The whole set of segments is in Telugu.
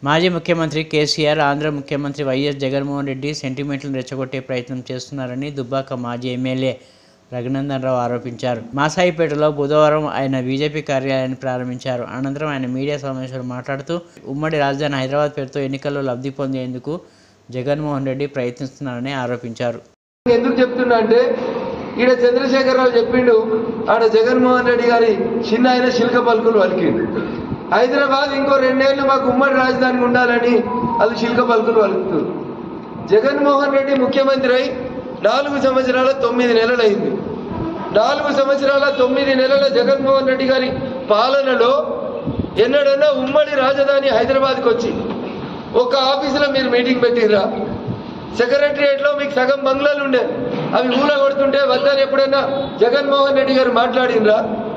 మాజీ ముఖ్యమంత్రి కేసీఆర్ ఆంధ్ర ముఖ్యమంత్రి వైఎస్ జగన్మోహన్ రెడ్డి సెంటిమెంట్లను రెచ్చగొట్టే ప్రయత్నం చేస్తున్నారని దుబ్బాక మాజీ ఎమ్మెల్యే రఘునందన్ రావు ఆరోపించారు మాసాయిపేటలో బుధవారం ఆయన బీజేపీ కార్యాలయాన్ని ప్రారంభించారు అనంతరం ఆయన మీడియా సమావేశంలో మాట్లాడుతూ ఉమ్మడి రాజధాని హైదరాబాద్ పేరుతో ఎన్నికల్లో లబ్ధి పొందేందుకు జగన్మోహన్ రెడ్డి ప్రయత్నిస్తున్నారని ఆరోపించారు ఎందుకు చెప్తున్నా అంటే ఈడ చంద్రశేఖరరావు చెప్పిండు ఆడ జగన్మోహన్ రెడ్డి గారి చిన్న ఆయన శిల్క పలుకులు పలికిండు హైదరాబాద్ ఇంకో రెండేళ్లు మాకు ఉమ్మడి రాజధాని ఉండాలని వాళ్ళు శిల్క పలుకులు పలుకుతుంది జగన్మోహన్ రెడ్డి ముఖ్యమంత్రి అయి నాలుగు సంవత్సరాల తొమ్మిది నెలలు అయింది నాలుగు సంవత్సరాల తొమ్మిది నెలల జగన్మోహన్ రెడ్డి గారి పాలనలో ఎన్నడన్నా ఉమ్మడి రాజధాని హైదరాబాద్కి వచ్చి ఒక ఆఫీసులో మీరు మీటింగ్ పెట్టిర్రా సెక్రటరియట్ లో మీకు సగం బంగ్లాలు ఉండే అవి ఊళ్ళ కొడుతుంటే వద్దని ఎప్పుడైనా జగన్మోహన్ రెడ్డి గారు మాట్లాడినరా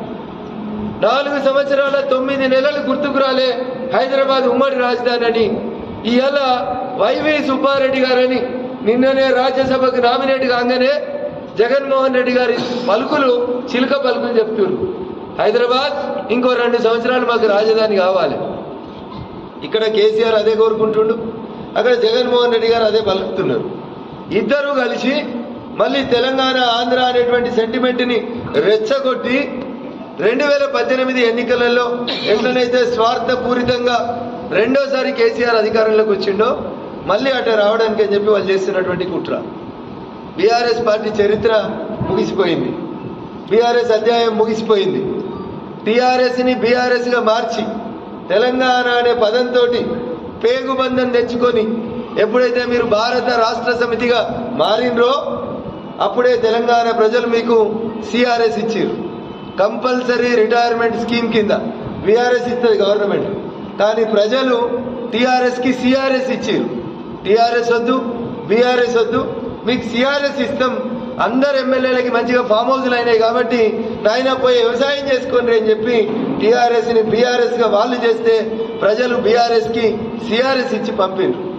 నాలుగు సంవత్సరాల తొమ్మిది నెలలు గుర్తుకు రాలే హైదరాబాద్ ఉమ్మడి రాజధాని అని ఇవాళ వైవి సుబ్బారెడ్డి గారని నిన్ననే రాజ్యసభకు నామినేట్ కాగానే జగన్మోహన్ రెడ్డి గారి పలుకులు చిలుక పలుకులు చెప్తున్నారు హైదరాబాద్ ఇంకో రెండు సంవత్సరాలు మాకు రాజధాని కావాలి ఇక్కడ కేసీఆర్ అదే కోరుకుంటుండు అక్కడ జగన్మోహన్ రెడ్డి గారు అదే పలుకుతున్నారు ఇద్దరు కలిసి మళ్ళీ తెలంగాణ ఆంధ్ర అనేటువంటి సెంటిమెంట్ని రెచ్చగొట్టి రెండు వేల పద్దెనిమిది ఎన్నికలలో ఎట్లనైతే స్వార్థపూరితంగా రెండోసారి కేసీఆర్ అధికారంలోకి వచ్చిండో మళ్ళీ అట రావడానికి అని చెప్పి వాళ్ళు చేస్తున్నటువంటి కుట్ర బీఆర్ఎస్ పార్టీ చరిత్ర ముగిసిపోయింది బీఆర్ఎస్ అధ్యాయం ముగిసిపోయింది టీఆర్ఎస్ని బీఆర్ఎస్గా మార్చి తెలంగాణ అనే పదంతో పేగుబంధం తెచ్చుకొని ఎప్పుడైతే మీరు భారత రాష్ట్ర సమితిగా మారినరో అప్పుడే తెలంగాణ ప్రజలు మీకు సిఆర్ఎస్ ఇచ్చారు కంపల్సరీ రిటైర్మెంట్ స్కీమ్ కింద బీఆర్ఎస్ ఇస్తుంది గవర్నమెంట్ కానీ ప్రజలు టీఆర్ఎస్కి సిఆర్ఎస్ ఇచ్చారు టీఆర్ఎస్ వద్దు బీఆర్ఎస్ వద్దు మీకు సిఆర్ఎస్ ఇస్తాం అందరు ఎమ్మెల్యేలకి మంచిగా ఫామ్ హౌస్లు అయినాయి కాబట్టి నాయన పోయి వ్యవసాయం చేసుకోండి అని చెప్పి టీఆర్ఎస్ని బీఆర్ఎస్గా వాళ్ళు చేస్తే ప్రజలు బీఆర్ఎస్కి సిఆర్ఎస్ ఇచ్చి పంపిండ్రు